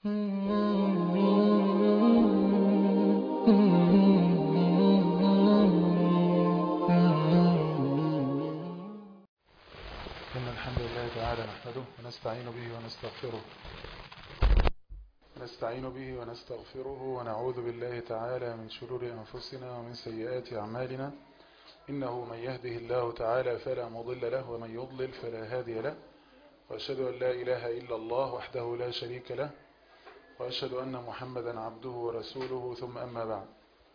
إن الحمد لله تعالى نحمده ونستعين به ونستغفره نستعين به ونستغفره ونعوذ بالله تعالى من شرور أنفسنا ومن سيئات أعمالنا إنه من يهده الله تعالى فلا مضل له ومن يضلل فلا هادي له وأشهد أن لا إله إلا الله وحده لا شريك له وأشهد أن محمدا عبده ورسوله ثم أما بعد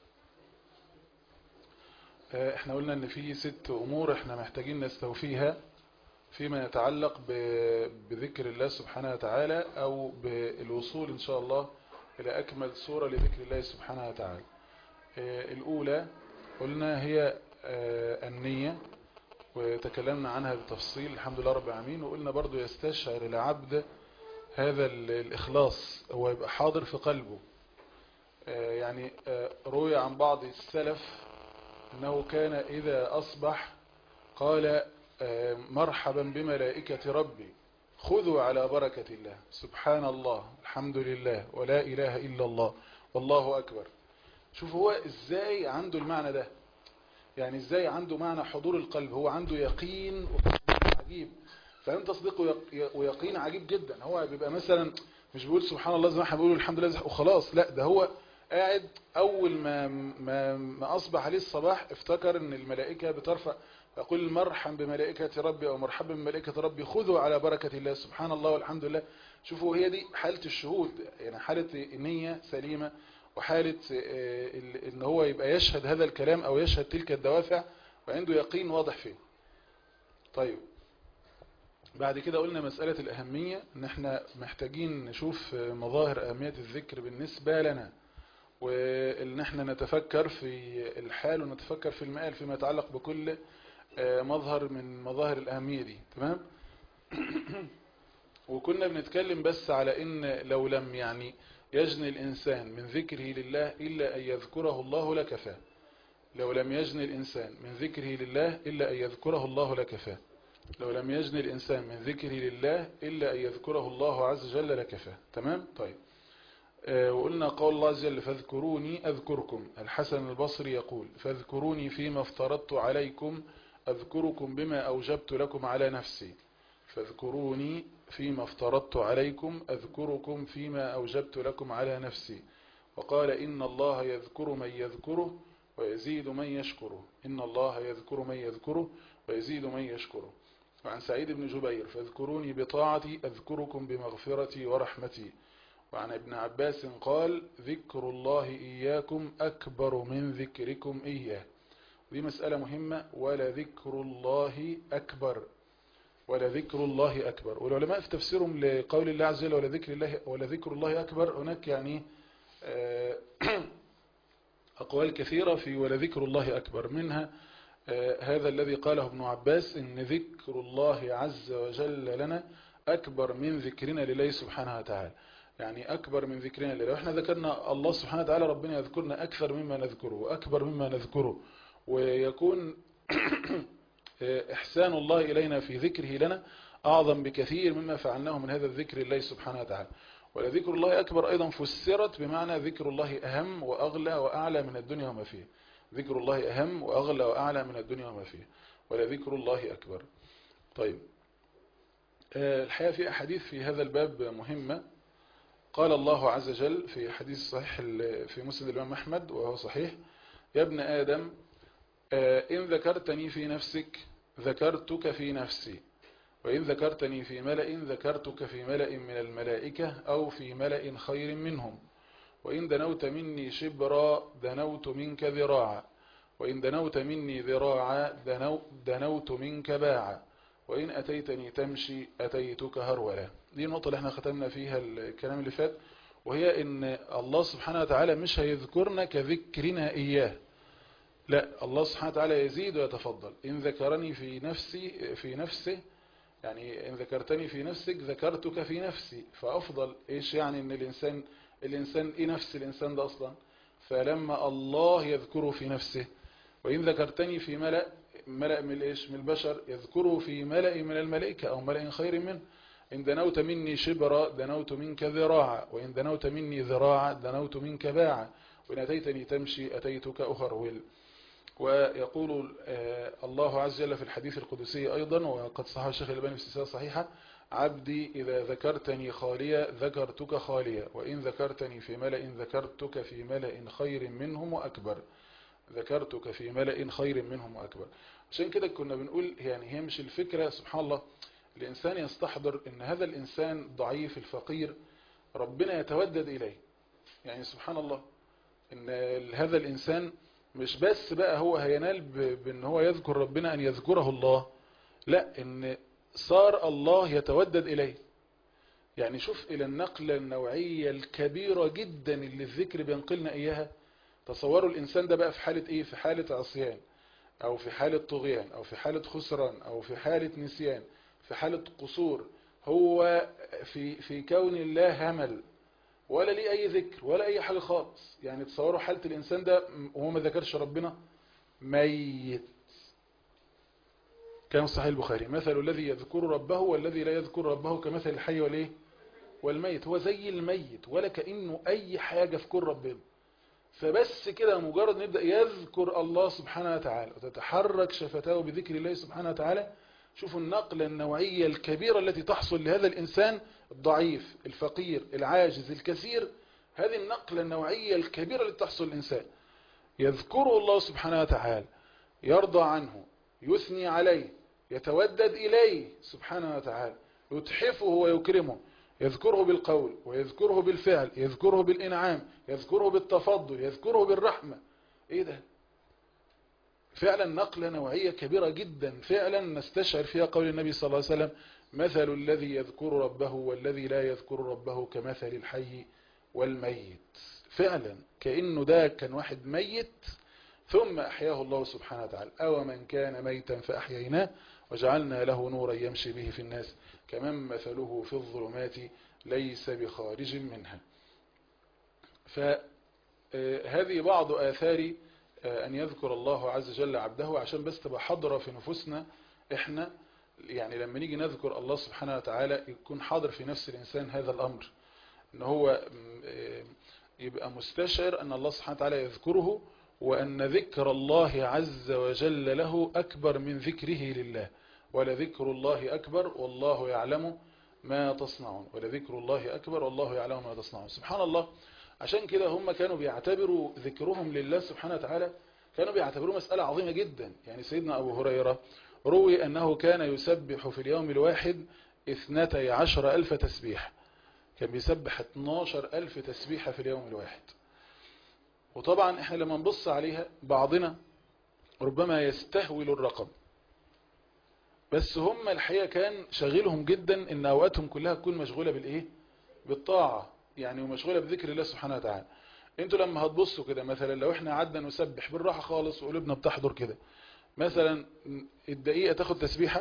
احنا قلنا ان في ست امور احنا محتاجين نستوفيها فيما يتعلق بذكر الله سبحانه وتعالى او بالوصول ان شاء الله الى اكمل صورة لذكر الله سبحانه وتعالى الاولى قلنا هي النية وتكلمنا عنها بتفصيل الحمد لله رب العالمين وقلنا برضو يستشعر العبد هذا الاخلاص هو يبقى حاضر في قلبه يعني روي عن بعض السلف انه كان اذا اصبح قال مرحبا بملائكة ربي خذوا على بركة الله سبحان الله الحمد لله ولا إله إلا الله والله أكبر شوف هو إزاي عنده المعنى ده يعني إزاي عنده معنى حضور القلب هو عنده يقين وتصديق عجيب فهم تصديق ويقين عجيب جدا هو بيبقى مثلا مش بيقول سبحان الله زي ما احنا بنقول الحمد لله وخلاص لا ده هو قاعد أول ما, ما, ما أصبح عليه الصباح افتكر ان الملائكة بترفع فقل مرحبا بملائكة ربي أو مرحبا بملائكة ربي خذوا على بركة الله سبحان الله والحمد لله شوفوا هي دي حالة الشهود يعني حالة نية سليمة وحالة ان هو يبقى يشهد هذا الكلام أو يشهد تلك الدوافع وعنده يقين واضح فيه طيب بعد كده قلنا مسألة الأهمية ان احنا محتاجين نشوف مظاهر أهمية الذكر بالنسبة لنا وان احنا نتفكر في الحال ونتفكر في المآل فيما يتعلق بكل مظهر من مظاهر الأهمية دي تمام وكنا بنتكلم بس على ان لو لم يعني يجني الإنسان من ذكره لله إلا أن يذكره الله لكفاه لو لم يجني الإنسان من ذكره لله إلا أن يذكره الله لكفاه لو لم يجني الإنسان من ذكره لله إلا أن يذكره الله عز وجل لكفاه تمام طيب وقلنا قول الله عز وجل فاذكروني أذكركم الحسن البصري يقول فاذكروني فيما افترضت عليكم أذكركم بما أوجبت لكم على نفسي فاذكروني فيما افترضت عليكم أذكركم فيما أوجبت لكم على نفسي وقال إن الله يذكر من يذكره ويزيد من يشكره إن الله يذكر من يذكره ويزيد من يشكره وعن سعيد بن جبير فاذكروني بطاعتي أذكركم بمغفرتي ورحمتي وعن ابن عباس قال ذكر الله إياكم أكبر من ذكركم إياه دي مسألة مهمة ولا ذكر الله أكبر ولا ذكر الله أكبر والعلماء في تفسيرهم لقول الله عز وجل ولا ذكر الله ولا ذكر الله أكبر هناك يعني أقوال كثيرة في ولا ذكر الله أكبر منها هذا الذي قاله ابن عباس إن ذكر الله عز وجل لنا أكبر من ذكرنا لله سبحانه وتعالى يعني أكبر من ذكرنا لله وإحنا ذكرنا الله سبحانه وتعالى ربنا يذكرنا أكثر مما نذكره وأكبر مما نذكره ويكون إحسان الله إلينا في ذكره لنا أعظم بكثير مما فعلناه من هذا الذكر الله سبحانه وتعالى ولذكر الله أكبر أيضا فسرت بمعنى ذكر الله أهم وأغلى وأعلى من الدنيا وما فيه ذكر الله أهم وأغلى وأعلى من الدنيا وما فيه ولذكر الله أكبر طيب الحقيقة في أحاديث في هذا الباب مهمة قال الله عز وجل في حديث صحيح في مسند الإمام أحمد وهو صحيح يا ابن آدم إن ذكرتني في نفسك ذكرتك في نفسي وإن ذكرتني في ملأ ذكرتك في ملأ من الملائكة أو في ملأ خير منهم وإن دنوت مني شبرا دنوت منك ذراعا وإن دنوت مني ذراعا دنو دنوت منك باعا وإن أتيتني تمشي أتيتك هرولا دي النقطة اللي احنا ختمنا فيها الكلام اللي فات وهي ان الله سبحانه وتعالى مش هيذكرنا كذكرنا إياه لا الله سبحانه وتعالى يزيد ويتفضل إن ذكرني في نفسي في نفسه يعني إن ذكرتني في نفسك ذكرتك في نفسي فأفضل إيش يعني إن الإنسان الإنسان إيه نفس الإنسان ده أصلا فلما الله يذكره في نفسه وإن ذكرتني في ملأ ملأ من الإيش من البشر يذكره في ملأ من الملائكة أو ملأ خير منه إن دنوت مني شبرا دنوت منك ذراعا وإن دنوت مني ذراعا دنوت منك باعا وإن أتيتني تمشي أتيتك أهرول ويقول الله عز وجل في الحديث القدسي أيضا وقد صحح الشيخ الألباني في السلسلة الصحيحة عبدي إذا ذكرتني خاليا ذكرتك خاليا وإن ذكرتني في ملأ ذكرتك في ملأ خير منهم وأكبر ذكرتك في ملأ خير منهم وأكبر عشان كده كنا بنقول يعني هي مش الفكرة سبحان الله الإنسان يستحضر أن هذا الإنسان ضعيف الفقير ربنا يتودد إليه يعني سبحان الله أن هذا الإنسان مش بس بقى هو هينال بأن هو يذكر ربنا أن يذكره الله لا أن صار الله يتودد إليه يعني شوف إلى النقلة النوعية الكبيرة جدا اللي الذكر بينقلنا إياها تصوروا الإنسان ده بقى في حالة إيه في حالة عصيان أو في حالة طغيان أو في حالة خسران أو في حالة نسيان في حالة قصور هو في في كون الله همل ولا ليه أي ذكر ولا أي حاجة خالص يعني تصوروا حالة الإنسان ده وهو ما ذكرش ربنا ميت كان صحيح البخاري مثل الذي يذكر ربه والذي لا يذكر ربه كمثل الحي والايه والميت هو زي الميت ولا كأنه أي حاجة في كل ربنا فبس كده مجرد نبدأ يذكر الله سبحانه وتعالى وتتحرك شفتاه بذكر الله سبحانه وتعالى شوفوا النقلة النوعية الكبيرة التي تحصل لهذا الإنسان الضعيف الفقير العاجز الكثير هذه النقلة النوعية الكبيرة التي تحصل للإنسان يذكره الله سبحانه وتعالى يرضى عنه يثني عليه يتودد إليه سبحانه وتعالى يتحفه ويكرمه يذكره بالقول ويذكره بالفعل يذكره بالإنعام يذكره بالتفضل يذكره بالرحمة ايه ده فعلا نقلة نوعية كبيرة جدا فعلا نستشعر فيها قول النبي صلى الله عليه وسلم مثل الذي يذكر ربه والذي لا يذكر ربه كمثل الحي والميت فعلا كأنه ده كان واحد ميت ثم أحياه الله سبحانه وتعالى أو من كان ميتا فأحييناه وجعلنا له نورا يمشي به في الناس كمن مثله في الظلمات ليس بخارج منها فهذه بعض آثار أن يذكر الله عز وجل عبده عشان بس تبقى حاضرة في نفوسنا إحنا يعني لما نيجي نذكر الله سبحانه وتعالى يكون حاضر في نفس الإنسان هذا الأمر إن هو يبقى مستشعر أن الله سبحانه وتعالى يذكره وأن ذكر الله عز وجل له أكبر من ذكره لله ولذكر الله أكبر والله يعلم ما تصنعون ولذكر الله أكبر والله يعلم ما تصنعون سبحان الله عشان كده هم كانوا بيعتبروا ذكرهم لله سبحانه وتعالى كانوا بيعتبروه مسألة عظيمة جدا يعني سيدنا أبو هريرة روي أنه كان يسبح في اليوم الواحد اثنتي عشر ألف تسبيح كان بيسبح 12 ألف تسبيحة في اليوم الواحد وطبعا احنا لما نبص عليها بعضنا ربما يستهول الرقم بس هم الحقيقة كان شغلهم جدا ان اوقاتهم كلها تكون مشغولة بالايه بالطاعة يعني ومشغولة بذكر الله سبحانه وتعالى انتوا لما هتبصوا كده مثلا لو احنا قعدنا نسبح بالراحة خالص وقلوبنا بتحضر كده مثلا الدقيقة تاخد تسبيحة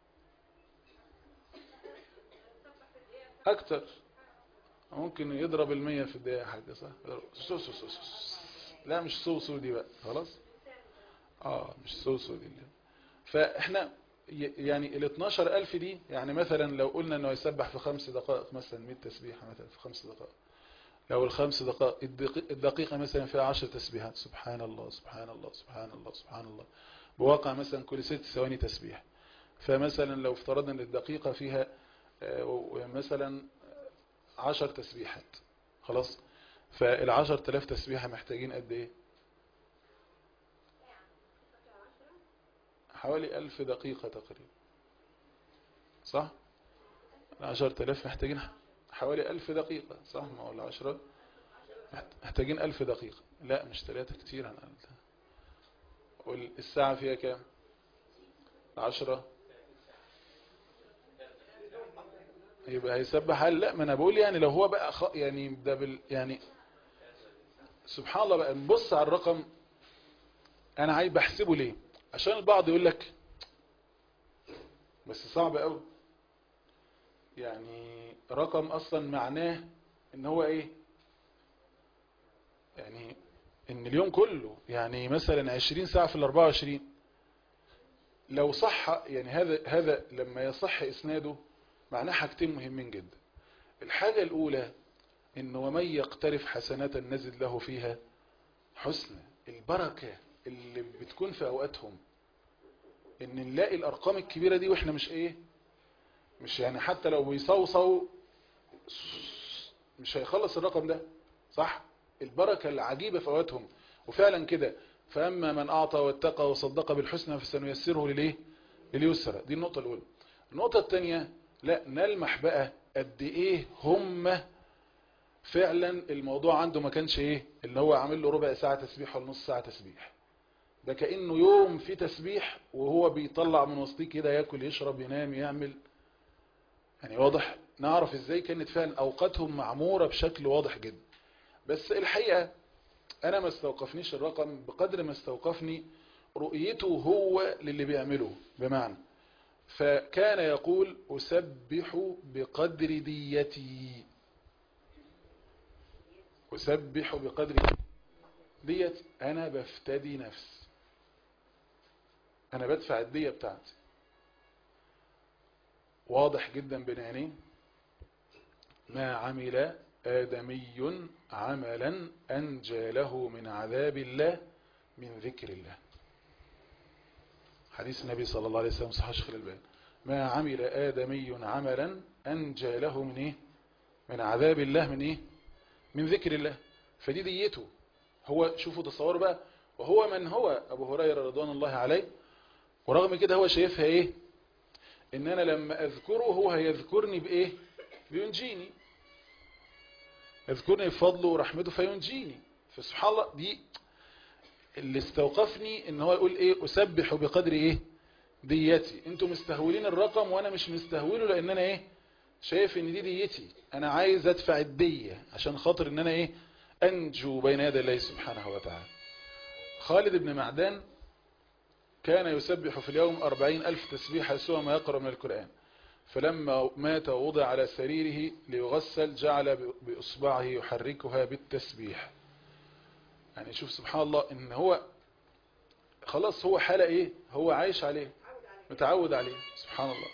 اكتر ممكن يضرب المية في الدقيقة حاجة صح سو سو سو سو. لا مش سو سو دي بقى خلاص اه مش سو سو دي فاحنا يعني ال 12000 دي يعني مثلا لو قلنا انه يسبح في خمس دقائق مثلا 100 تسبيحة مثلا في خمس دقائق لو الخمس دقائق الدقيقة مثلا فيها 10 تسبيحات سبحان الله سبحان الله سبحان الله سبحان الله بواقع مثلا كل ست ثواني تسبيح فمثلا لو افترضنا ان الدقيقة فيها مثلا 10 تسبيحات خلاص فالعشر تلاف تسبيحة محتاجين قد ايه حوالي ألف دقيقة تقريبا صح العشر تلاف محتاجين حوالي ألف دقيقة صح ما هو العشرة محتاجين ألف دقيقة لا مش ثلاثة كتير عن ألف والساعة فيها كام عشرة يبقى هيسبح هل لا ما انا بقول يعني لو هو بقى خ... يعني ده بال يعني سبحان الله بقى نبص على الرقم انا عايز بحسبه ليه عشان البعض يقول لك بس صعب قوي يعني رقم اصلا معناه ان هو ايه يعني ان اليوم كله يعني مثلا 20 ساعة في ال 24 لو صح يعني هذا هذا لما يصح اسناده معناه حاجتين مهمين جدا الحاجة الأولى إن ومن يقترف حسنة نزد له فيها حسنى البركة اللي بتكون في أوقاتهم إن نلاقي الأرقام الكبيرة دي وإحنا مش إيه مش يعني حتى لو بيصوصوا مش هيخلص الرقم ده صح البركة العجيبة في أوقاتهم وفعلا كده فأما من أعطى واتقى وصدق بالحسنى فسنيسره لليه لليسرى دي النقطة الأولى النقطة الثانية لا نلمح بقى قد إيه هم فعلا الموضوع عنده ما كانش إيه اللي هو عامل له ربع ساعة تسبيح ولا نص ساعة تسبيح ده كأنه يوم في تسبيح وهو بيطلع من وسطيه كده ياكل يشرب ينام يعمل يعني واضح نعرف ازاي كانت فعلا اوقاتهم معمورة بشكل واضح جدا بس الحقيقة انا ما استوقفنيش الرقم بقدر ما استوقفني رؤيته هو للي بيعمله بمعنى فكان يقول أسبح بقدر ديتي أسبح بقدر ديت أنا بفتدي نفسي أنا بدفع الدية بتاعتي واضح جدا بين عينيه ما عمل آدمي عملا أنجى له من عذاب الله من ذكر الله حديث النبي صلى الله عليه وسلم صحيح شيخ الألباني ما عمل آدمي عملا أنجى له من إيه من عذاب الله من إيه من ذكر الله فدي ديته هو شوفوا تصوروا بقى وهو من هو أبو هريرة رضوان الله عليه ورغم كده هو شايفها إيه إن أنا لما أذكره هو هيذكرني بإيه بينجيني يذكرني بفضله ورحمته فينجيني فسبحان الله دي اللي استوقفني ان هو يقول ايه اسبح بقدر ايه ديتي انتوا مستهولين الرقم وانا مش مستهوله لان انا ايه شايف ان دي ديتي انا عايز ادفع الدية عشان خاطر ان انا ايه انجو بين يدي الله سبحانه وتعالى خالد بن معدان كان يسبح في اليوم أربعين ألف تسبيح سوى ما يقرأ من القرآن فلما مات ووضع على سريره ليغسل جعل بإصبعه يحركها بالتسبيح يعني شوف سبحان الله ان هو خلاص هو حالة ايه هو عايش عليه متعود عليه سبحان الله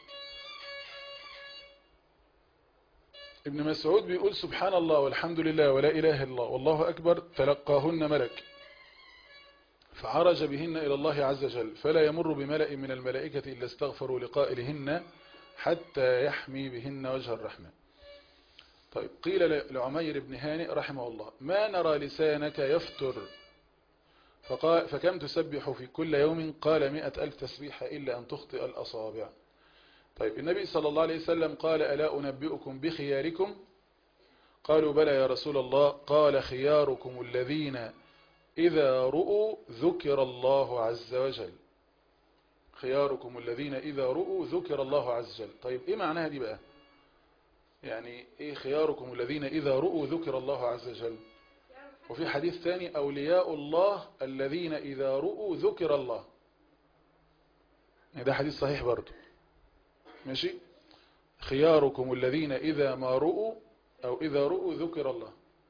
ابن مسعود بيقول سبحان الله والحمد لله ولا إله إلا الله والله أكبر تلقاهن ملك فعرج بهن إلى الله عز وجل فلا يمر بملأ من الملائكة إلا استغفروا لقائلهن حتى يحمي بهن وجه الرحمن طيب قيل لعمير بن هانئ رحمه الله ما نرى لسانك يفتر فقال فكم تسبح في كل يوم قال مئة ألف تسبيحة إلا أن تخطئ الأصابع طيب النبي صلى الله عليه وسلم قال ألا أنبئكم بخياركم قالوا بلى يا رسول الله قال خياركم الذين إذا رؤوا ذكر الله عز وجل خياركم الذين إذا رؤوا ذكر الله عز وجل طيب إيه معناها دي بقى يعني إيه خياركم الذين إذا رؤوا ذكر الله عز وجل وفي حديث ثاني أولياء الله الذين إذا رؤوا ذكر الله يعني ده حديث صحيح برضو ماشي خياركم الذين إذا ما رؤوا أو إذا رؤوا ذكر الله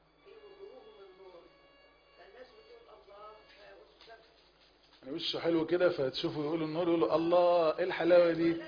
يعني وشه حلو كده فتشوفوا يقولوا النور يقولوا الله ايه الحلاوة دي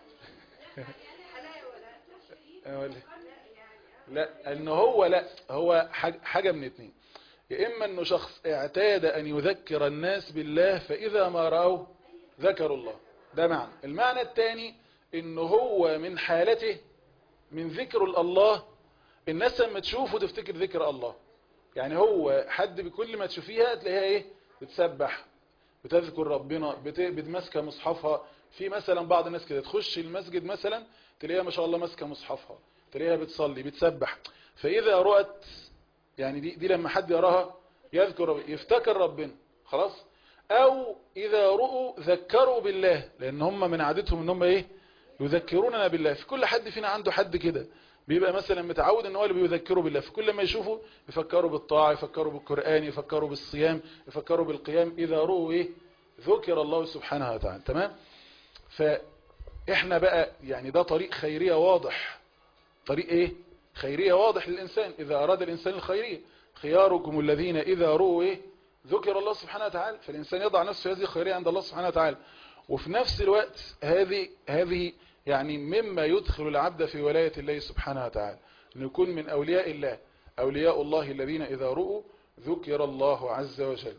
لا ان هو لا هو حاجة من اتنين يا اما انه شخص اعتاد ان يذكر الناس بالله فاذا ما رأوا ذكروا الله ده معنى المعنى الثاني انه هو من حالته من ذكر الله الناس لما تشوفه تفتكر ذكر الله يعني هو حد بكل ما تشوفيها تلاقيها ايه بتسبح بتذكر ربنا بتمسك مصحفها في مثلا بعض الناس كده تخش المسجد مثلا تلاقيها ما شاء الله ماسكه مصحفها تلاقيها بتصلي بتسبح فإذا رأت يعني دي, دي لما حد يراها يذكر ربنا يفتكر ربنا خلاص أو إذا رؤوا ذكروا بالله لأن هم من عادتهم ان هم إيه يذكروننا بالله في كل حد فينا عنده حد كده بيبقى مثلا متعود ان هو اللي بيذكره بالله في كل ما يشوفه يفكروا بالطاعة يفكروا بالقرآن يفكروا بالصيام يفكروا بالقيام إذا رؤوا إيه ذكر الله سبحانه وتعالى تمام فإحنا بقى يعني ده طريق خيرية واضح طريق إيه خيرية واضح للإنسان إذا أراد الإنسان الخيرية خياركم الذين إذا رؤوا إيه ذكر الله سبحانه وتعالى فالإنسان يضع نفسه هذه خيرية عند الله سبحانه وتعالى وفي نفس الوقت هذه هذه يعني مما يدخل العبد في ولاية الله سبحانه وتعالى أن يكون من أولياء الله أولياء الله الذين إذا رؤوا ذكر الله عز وجل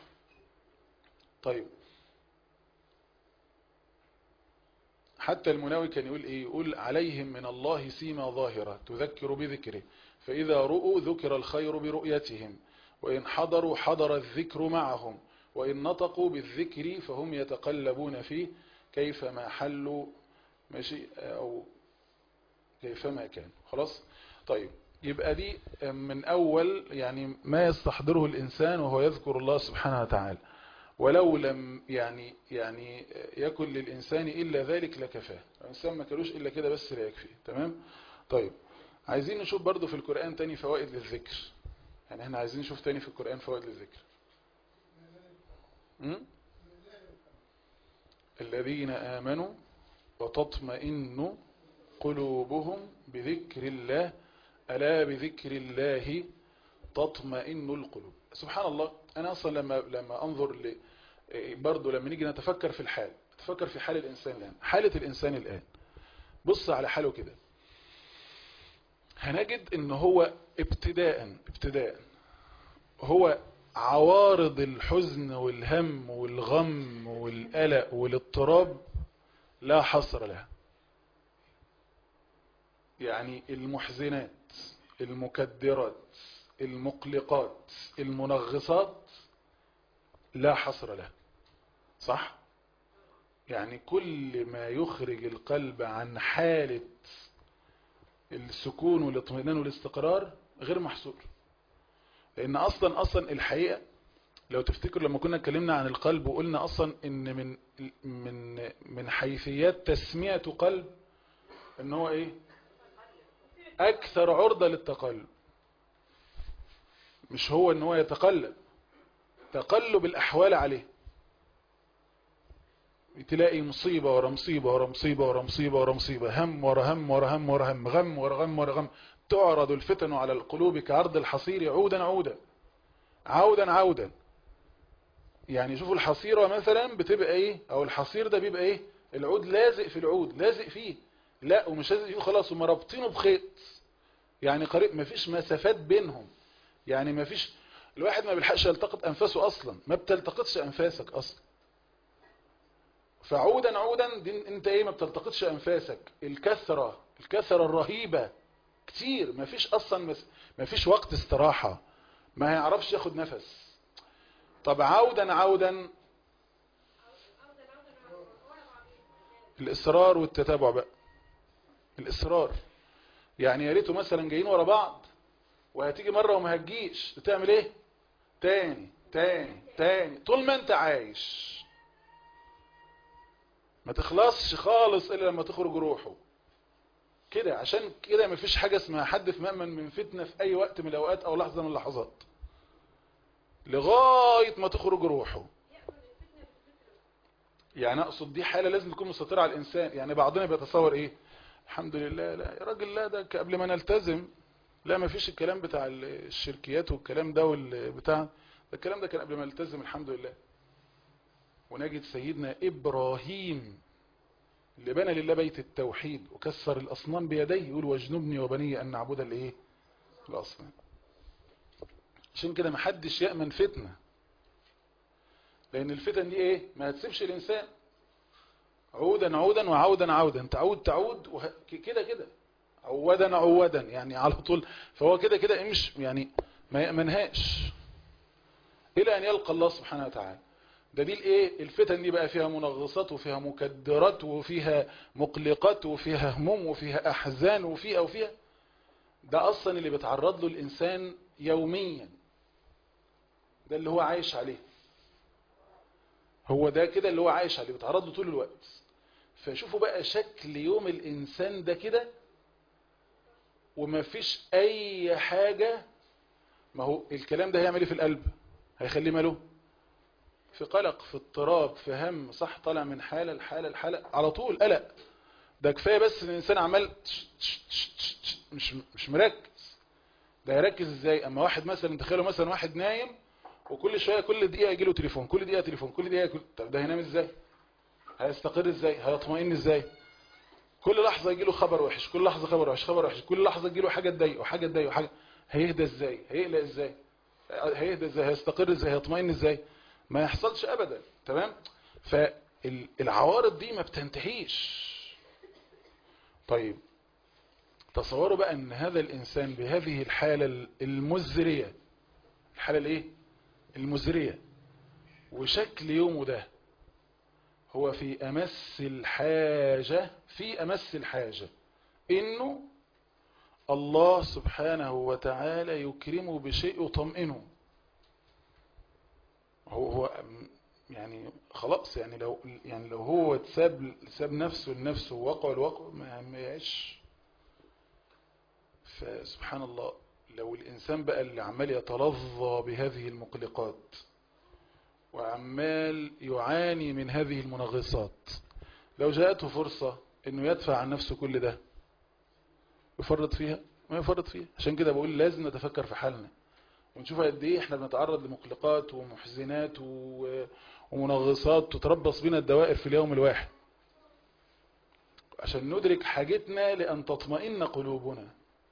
طيب حتى المناوي كان يقول إيه يقول عليهم من الله سيما ظاهرة تذكر بذكره فإذا رؤوا ذكر الخير برؤيتهم وإن حضروا حضر الذكر معهم وإن نطقوا بالذكر فهم يتقلبون فيه كيفما حلوا ماشي أو كيفما كان خلاص طيب يبقى دي من أول يعني ما يستحضره الإنسان وهو يذكر الله سبحانه وتعالى ولو لم يعني يعني يكن للإنسان إلا ذلك لكفاه الإنسان ما كانوش إلا كده بس لا يكفي تمام طيب عايزين نشوف برضو في القرآن تاني فوائد للذكر يعني احنا عايزين نشوف تاني في القرآن فوائد للذكر م? الذين آمنوا وتطمئن قلوبهم بذكر الله ألا بذكر الله تطمئن القلوب سبحان الله أنا أصلا لما, لما أنظر ل... برضو لما نيجي نتفكر في الحال نتفكر في حال الإنسان الآن حالة الإنسان الآن بص على حاله كده هنجد ان هو ابتداء ابتداء هو عوارض الحزن والهم والغم والقلق والاضطراب لا حصر لها يعني المحزنات المكدرات المقلقات المنغصات لا حصر لها صح يعني كل ما يخرج القلب عن حالة السكون والاطمئنان والاستقرار غير محصور لان اصلا اصلا الحقيقة لو تفتكروا لما كنا اتكلمنا عن القلب وقلنا اصلا ان من من من حيثيات تسمية قلب ان هو ايه اكثر عرضة للتقلب مش هو ان هو يتقلب تقلب الاحوال عليه تلاقي مصيبة ورا مصيبة ورا مصيبة ورا مصيبة ورا مصيبة هم ورا هم ورا هم ورا هم غم ورا غم ورا غم تعرض الفتن على القلوب كعرض الحصير عودا عودا عودا عودا يعني شوفوا الحصيرة مثلا بتبقى ايه او الحصير ده بيبقى ايه العود لازق في العود لازق فيه لا ومش لازق فيه خلاص هم رابطينه بخيط يعني قريب مفيش مسافات بينهم يعني مفيش الواحد ما بيلحقش يلتقط انفاسه اصلا ما بتلتقطش انفاسك اصلا فعودا عودا دي انت ايه ما بتلتقطش انفاسك الكثرة الكثرة الرهيبة كتير ما فيش اصلا ما فيش وقت استراحة ما هيعرفش ياخد نفس طب عودا عودا الاصرار والتتابع بقى الاصرار يعني يا ريته مثلا جايين ورا بعض وهتيجي مرة وما هتجيش تعمل ايه تاني تاني تاني طول ما انت عايش ما تخلصش خالص الا لما تخرج روحه كده عشان كده ما فيش حاجة اسمها حد في مأمن من فتنة في اي وقت من الاوقات او لحظة من اللحظات لغاية ما تخرج روحه يعني اقصد دي حالة لازم تكون مسيطرة على الانسان يعني بعضنا بيتصور ايه الحمد لله لا يا راجل لا ده قبل ما نلتزم لا ما فيش الكلام بتاع الشركيات والكلام ده والبتاع ده الكلام ده كان قبل ما نلتزم الحمد لله ونجد سيدنا إبراهيم اللي بنى لله بيت التوحيد وكسر الأصنام بيديه يقول واجنبني وبني أن نعبد الايه الأصنام عشان كده محدش يأمن فتنة لأن الفتن دي ايه ما هتسيبش الإنسان عودا عودا وعودا عودا تعود تعود وه... كده كده عودا عودا يعني على طول فهو كده كده مش يعني ما يأمنهاش إلى أن يلقى الله سبحانه وتعالى ده دي الايه الفتن دي بقى فيها منغصات وفيها مكدرات وفيها مقلقات وفيها هموم وفيها احزان وفيها وفيها ده اصلا اللي بيتعرض له الانسان يوميا ده اللي هو عايش عليه هو ده كده اللي هو عايش عليه بيتعرض له طول الوقت فشوفوا بقى شكل يوم الانسان ده كده وما فيش اي حاجة ما هو الكلام ده هيعمل ايه في القلب هيخليه ماله في قلق في اضطراب في هم صح طالع من حالة لحالة لحالة على طول قلق ده كفاية بس ان الانسان عمال مش مش مركز ده يركز ازاي اما واحد مثلا تخيلوا مثلا واحد نايم وكل شوية كل دقيقة يجي له تليفون كل دقيقة تليفون كل دقيقة كل... طب ده هينام ازاي هيستقر ازاي هيطمئن ازاي كل لحظة يجي له خبر وحش كل لحظة خبر وحش خبر وحش كل لحظة يجي له حاجة تضايقه حاجة تضايقه حاجة هيهدى ازاي هيقلق ازاي هيهدى ازاي هيستقر ازاي هيطمئن ازاي ما يحصلش ابدا تمام فالعوارض دي ما بتنتهيش طيب تصوروا بقى ان هذا الانسان بهذه الحالة المزرية الحالة الايه المزرية وشكل يومه ده هو في امس الحاجة في امس الحاجة انه الله سبحانه وتعالى يكرمه بشيء يطمئنه هو هو يعني خلاص يعني لو يعني لو هو ساب ساب نفسه لنفسه ووقع الوقع ما يعيش فسبحان الله لو الإنسان بقى اللي عمال يتلظى بهذه المقلقات وعمال يعاني من هذه المنغصات لو جاءته فرصة انه يدفع عن نفسه كل ده يفرط فيها ما يفرط فيها عشان كده بقول لازم نتفكر في حالنا ونشوف قد ايه احنا بنتعرض لمقلقات ومحزنات ومنغصات تتربص بنا الدوائر في اليوم الواحد عشان ندرك حاجتنا لأن تطمئن قلوبنا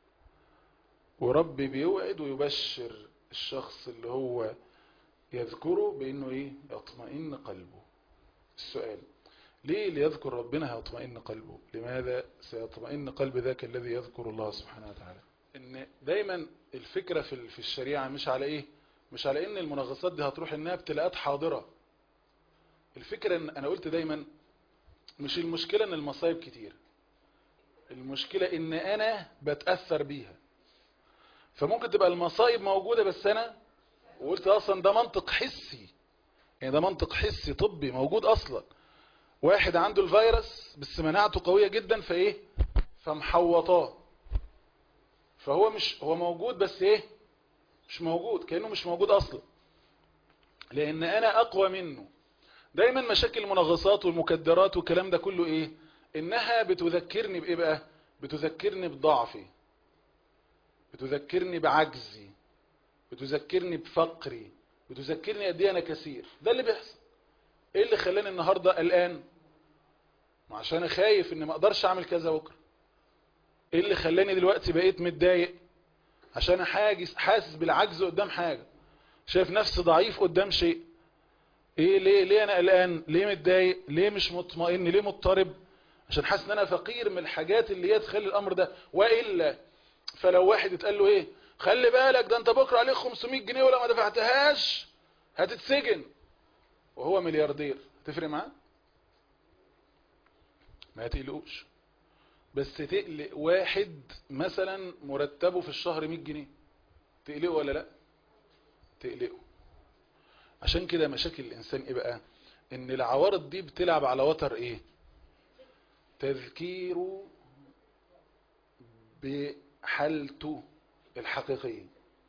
وربي بيوعد ويبشر الشخص اللي هو يذكره بأنه ايه يطمئن قلبه السؤال ليه ليذكر ربنا هيطمئن قلبه لماذا سيطمئن قلب ذاك الذي يذكر الله سبحانه وتعالى ان دايما الفكرة في في الشريعة مش على ايه مش على ان المنغصات دي هتروح انها ابتلاءات حاضرة الفكرة ان انا قلت دايما مش المشكلة ان المصايب كتير المشكلة ان انا بتأثر بيها فممكن تبقى المصايب موجودة بس انا وقلت اصلا ده منطق حسي يعني ده منطق حسي طبي موجود اصلا واحد عنده الفيروس بس مناعته قوية جدا فايه فمحوطاه فهو مش هو موجود بس ايه مش موجود كأنه مش موجود اصلا لان انا اقوى منه دايما مشاكل المنغصات والمكدرات والكلام ده كله ايه انها بتذكرني بايه بقى بتذكرني بضعفي بتذكرني بعجزي بتذكرني بفقري بتذكرني قد ايه انا كثير ده اللي بيحصل ايه اللي خلاني النهاردة قلقان عشان خايف ان ما اقدرش اعمل كذا بكره ايه اللي خلاني دلوقتي بقيت متضايق عشان حاجز حاسس بالعجز قدام حاجة شايف نفسي ضعيف قدام شيء ايه ليه ليه انا قلقان ليه متضايق ليه مش مطمئن ليه مضطرب عشان حاسس ان انا فقير من الحاجات اللي هي تخلي الامر ده والا فلو واحد اتقال له ايه خلي بالك ده انت بكره عليك 500 جنيه ولو ما دفعتهاش هتتسجن وهو ملياردير تفرق معاه ما تقلقوش بس تقلق واحد مثلا مرتبه في الشهر 100 جنيه تقلقه ولا لا تقلقه عشان كده مشاكل الانسان ايه بقى ان العوارض دي بتلعب على وتر ايه تذكيره بحالته الحقيقية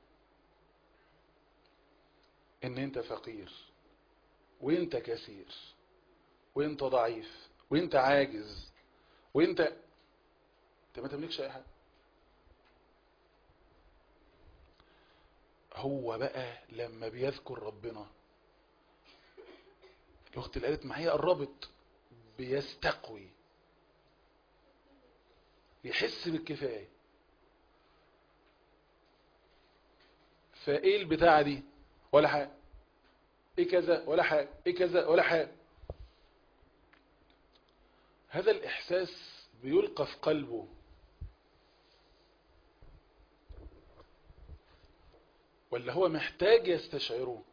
ان انت فقير وانت كثير وانت ضعيف وانت عاجز وانت انت ما تملكش اي حاجه هو بقى لما بيذكر ربنا الاخت اللي قالت معايا قربت بيستقوي يحس بالكفايه فايه البتاعه دي ولا حاجه ايه كذا ولا حاجه ايه كذا ولا حاجه هذا الاحساس بيلقى في قلبه ولا هو محتاج يستشعره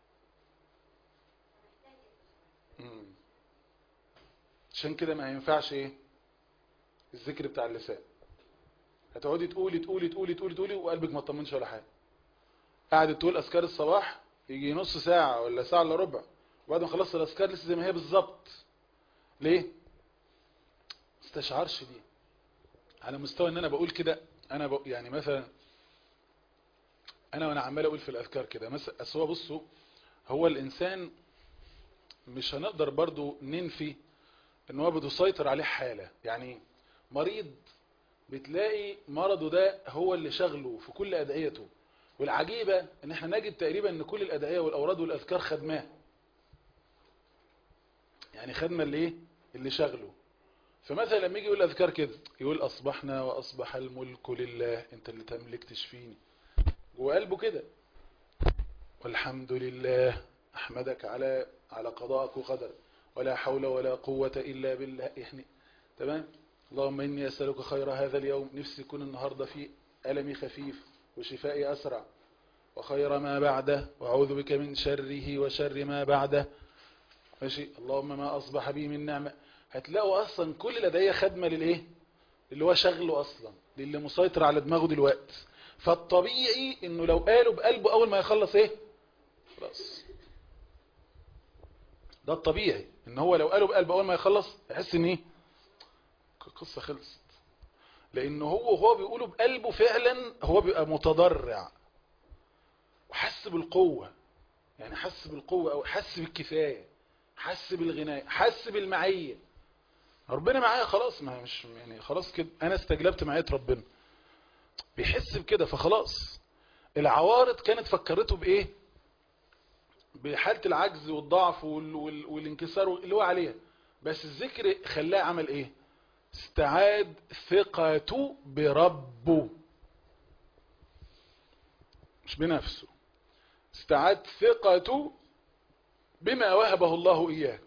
مم. عشان كده ما ينفعش ايه الذكر بتاع اللسان هتقعدي تقولي تقولي تقولي تقولي تقولي وقلبك ما تطمنش ولا حاجه قاعد تقول اذكار الصباح يجي نص ساعه ولا ساعه الا ربع وبعد ما خلصت الاذكار لسه زي ما هي بالظبط ليه استشعرش دي على مستوى ان انا بقول كده انا بق... يعني مثلا انا وانا عمال اقول في الاذكار كده مثلا اصل هو بصوا هو الانسان مش هنقدر برضو ننفي ان هو بتسيطر عليه حالة يعني مريض بتلاقي مرضه ده هو اللي شغله في كل ادعيته والعجيبة ان احنا نجد تقريبا ان كل الادعية والاوراد والاذكار خدماه يعني خدمة اللي ايه اللي شغله فمثلا لما يجي يقول اذكار كده يقول اصبحنا واصبح الملك لله انت اللي تملك تشفيني جوه قلبه كده والحمد لله احمدك على على قضائك وقدرك ولا حول ولا قوة الا بالله يعني تمام اللهم اني اسالك خير هذا اليوم نفسي يكون النهارده فيه المي خفيف وشفائي اسرع وخير ما بعده واعوذ بك من شره وشر ما بعده ماشي اللهم ما اصبح بي من نعمه هتلاقوا اصلا كل لدي خدمه للايه اللي هو شغله اصلا للي مسيطر على دماغه دلوقتي فالطبيعي انه لو قاله بقلبه اول ما يخلص ايه خلاص ده الطبيعي ان هو لو قاله بقلبه اول ما يخلص يحس ان ايه القصه خلصت لان هو وهو بيقوله بقلبه فعلا هو بيبقى متضرع وحس بالقوه يعني حس بالقوه او حس بالكفايه حس بالغناء حس بالمعيه ربنا معايا خلاص ما مش يعني خلاص كده انا استجلبت معيه ربنا بيحس بكده فخلاص العوارض كانت فكرته بايه بحالة العجز والضعف وال وال والانكسار اللي هو عليها بس الذكر خلاه عمل ايه استعاد ثقته بربه مش بنفسه استعاد ثقته بما وهبه الله إياه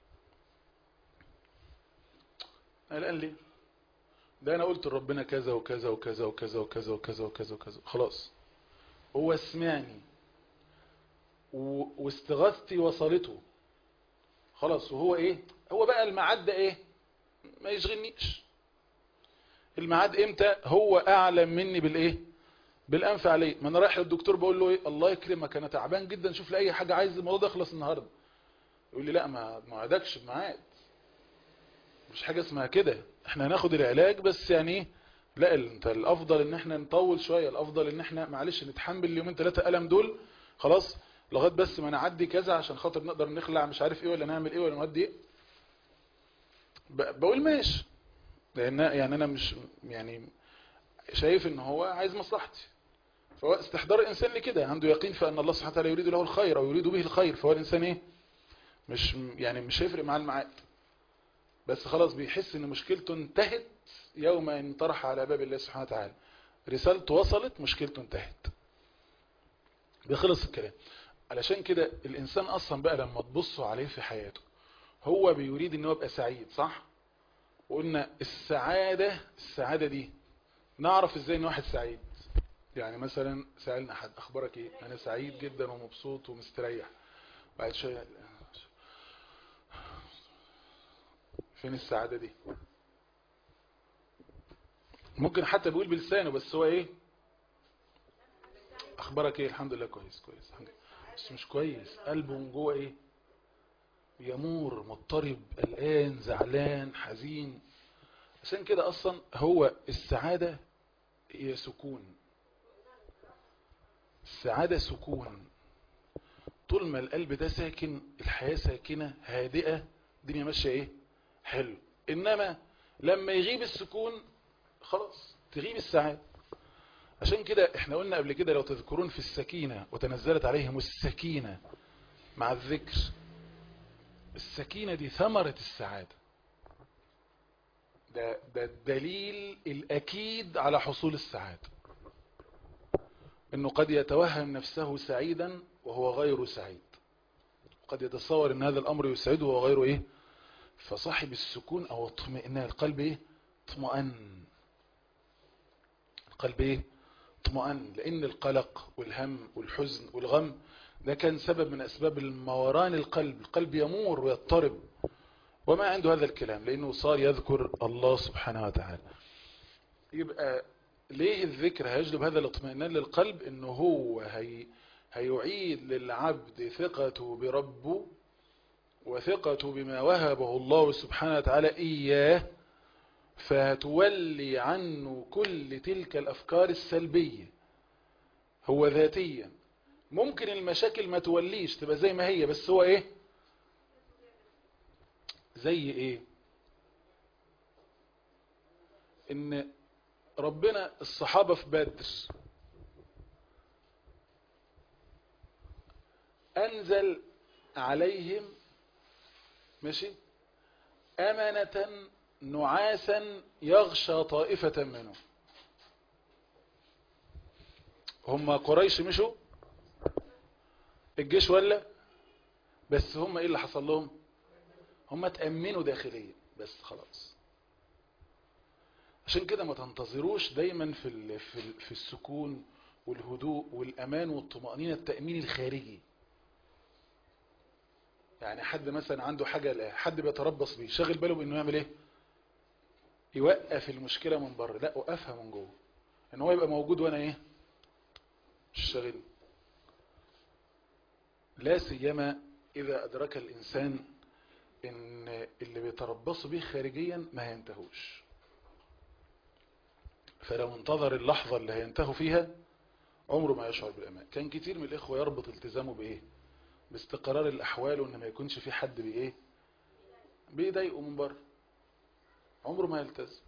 الآن ليه ده أنا قلت لربنا كذا وكذا وكذا وكذا وكذا وكذا وكذا وكذا خلاص هو سمعني واستغاثتي وصلته خلاص وهو ايه هو بقى الميعاد ده ايه ما يشغلنيش الميعاد امتى هو اعلم مني بالايه بالانف عليه ما انا رايح للدكتور بقول له ايه الله يكرمك انا تعبان جدا شوف لي اي حاجه عايز الموضوع ده يخلص النهارده يقول لي لا ما ما وعدكش بميعاد مش حاجه اسمها كده احنا هناخد العلاج بس يعني ايه لا انت الافضل ان احنا نطول شويه الافضل ان احنا معلش نتحمل اليومين ثلاثه الم دول خلاص لغايه بس ما نعدي كذا عشان خاطر نقدر نخلع مش عارف ايه ولا نعمل ايه ولا نودي ايه بقول ماشي لان يعني انا مش يعني شايف ان هو عايز مصلحتي فهو استحضار الانسان لكده عنده يقين فان الله سبحانه وتعالى يريد له الخير او يريد به الخير فهو الانسان ايه مش يعني مش هيفرق معاه الميعاد بس خلاص بيحس ان مشكلته انتهت يوم ان طرح على باب الله سبحانه وتعالى رسالته وصلت مشكلته انتهت بيخلص الكلام علشان كده الانسان اصلا بقى لما تبصوا عليه في حياته هو بيريد ان هو يبقى سعيد صح وقلنا السعادة السعادة دي نعرف ازاي ان واحد سعيد يعني مثلا سألنا حد اخبارك ايه انا سعيد جدا ومبسوط ومستريح بعد شوية فين السعادة دي ممكن حتى بيقول بلسانه بس هو ايه اخبارك ايه الحمد لله كويس كويس الحمد لله بس مش كويس قلبه من جوه ايه يمور مضطرب قلقان زعلان حزين عشان كده اصلا هو السعادة هي سكون السعادة سكون طول ما القلب ده ساكن الحياة ساكنة هادئة الدنيا ماشية ايه حلو انما لما يغيب السكون خلاص تغيب السعادة عشان كده احنا قلنا قبل كده لو تذكرون في السكينة وتنزلت عليهم السكينة مع الذكر السكينة دي ثمرة السعادة ده, ده الدليل الأكيد على حصول السعادة انه قد يتوهم نفسه سعيدا وهو غير سعيد قد يتصور ان هذا الامر يسعده وهو غيره ايه فصاحب السكون او اطمئنان القلب ايه اطمئن القلب ايه اطمئن لان القلق والهم والحزن والغم ده كان سبب من اسباب الموران القلب القلب يمور ويضطرب وما عنده هذا الكلام لانه صار يذكر الله سبحانه وتعالى يبقى ليه الذكر هيجلب هذا الاطمئنان للقلب انه هو هي هيعيد للعبد ثقته بربه وثقته بما وهبه الله سبحانه وتعالى إياه فتولي عنه كل تلك الأفكار السلبية هو ذاتيا ممكن المشاكل ما توليش تبقى زي ما هي بس هو ايه زي ايه ان ربنا الصحابة في بدر انزل عليهم ماشي امانة نعاسا يغشى طائفة منه هم قريش مشوا الجيش ولا بس هم ايه اللي حصل لهم هم تأمنوا داخليا بس خلاص عشان كده ما تنتظروش دايما في ال- في ال- في السكون والهدوء والامان والطمأنينة التأمين الخارجي يعني حد مثلا عنده حاجة حد بيتربص بيه شاغل باله بانه يعمل ايه يوقف المشكلة من بره لا وقفها من جوه ان هو يبقى موجود وانا ايه مش شاغل لا سيما اذا ادرك الانسان ان اللي بيتربصوا به خارجيا ما هينتهوش فلو انتظر اللحظة اللي هينتهوا فيها عمره ما يشعر بالامان كان كتير من الاخوة يربط التزامه بايه باستقرار الاحوال وان ما يكونش في حد بايه بيضايقه من بره عمره ما يلتزم